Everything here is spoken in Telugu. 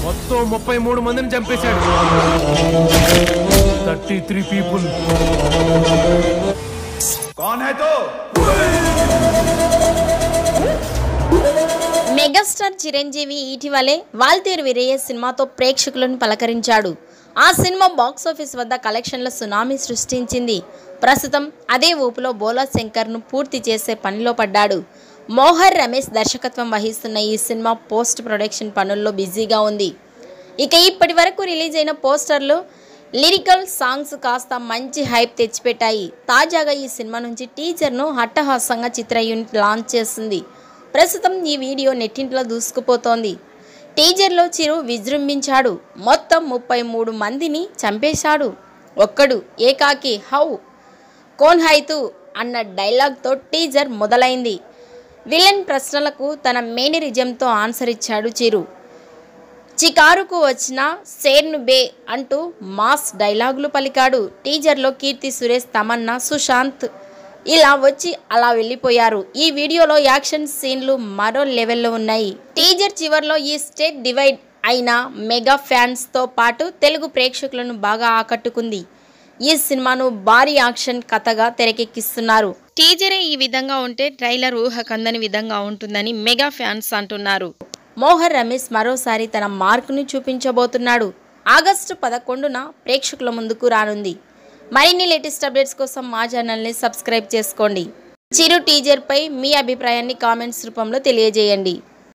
మొత్తం ముప్పై మూడు మందిని చంపేశాడు థర్టీ త్రీ పీపుల్ कौन है तो మెగాస్టార్ చిరంజీవి ఇటీవలే వాల్తేరు వీరయ్య సినిమాతో ప్రేక్షకులను పలకరించాడు ఆ సినిమా బాక్సాఫీస్ వద్ద కలెక్షన్ల సునామీ సృష్టించింది ప్రస్తుతం అదే ఊపులో బోలా శంకర్ను పూర్తి చేసే పనిలో పడ్డాడు మోహర్ రమేష్ దర్శకత్వం వహిస్తున్న ఈ సినిమా పోస్ట్ ప్రొడక్షన్ పనుల్లో బిజీగా ఉంది ఇక ఇప్పటి వరకు రిలీజ్ అయిన పోస్టర్లు లిరికల్ సాంగ్స్ కాస్త మంచి హైప్ తెచ్చిపెట్టాయి తాజాగా ఈ సినిమా నుంచి టీజర్ను హట్టహాసంగా చిత్ర యూనిట్ లాంచ్ చేసింది ప్రస్తుతం ఈ వీడియో నెట్టింట్లో దూసుకుపోతోంది టీజర్లో చిరు విజృంభించాడు మొత్తం ముప్పై మూడు మందిని చంపేశాడు ఒక్కడు ఏకాకి హౌ కోన్ హైతు అన్న డైలాగ్తో టీజర్ మొదలైంది విలన్ ప్రశ్నలకు తన మేనరిజంతో ఆన్సర్ ఇచ్చాడు చిరు చికారుకు వచ్చిన సేర్ను బే అంటూ మాస్ డైలాగులు పలికాడు టీజర్లో కీర్తి సురేష్ తమన్నా సుశాంత్ ఇలా వచ్చి అలా వెళ్ళిపోయారు ఈ వీడియోలో యాక్షన్ సీన్లు మరో లెవెల్లో ఉన్నాయి టీజర్ చివర్లో ఈ స్టేట్ డివైడ్ అయిన మెగా ఫ్యాన్స్తో పాటు తెలుగు ప్రేక్షకులను బాగా ఆకట్టుకుంది ఈ సినిమాను భారీ యాక్షన్ కథగా తెరకెక్కిస్తున్నారు టీజరే ఈ విధంగా ఉంటే ట్రైలర్ ఊహకందని విధంగా ఉంటుందని మెగా ఫ్యాన్స్ అంటున్నారు మోహన్ రమేష్ మరోసారి తన మార్కును చూపించబోతున్నాడు ఆగస్టు పదకొండున ప్రేక్షకుల ముందుకు రానుంది మరిన్ని లేటెస్ట్ అప్డేట్స్ కోసం మా ఛానల్ని సబ్స్క్రైబ్ చేసుకోండి చిరు టీజర్పై మీ అభిప్రాయాన్ని కామెంట్స్ రూపంలో తెలియజేయండి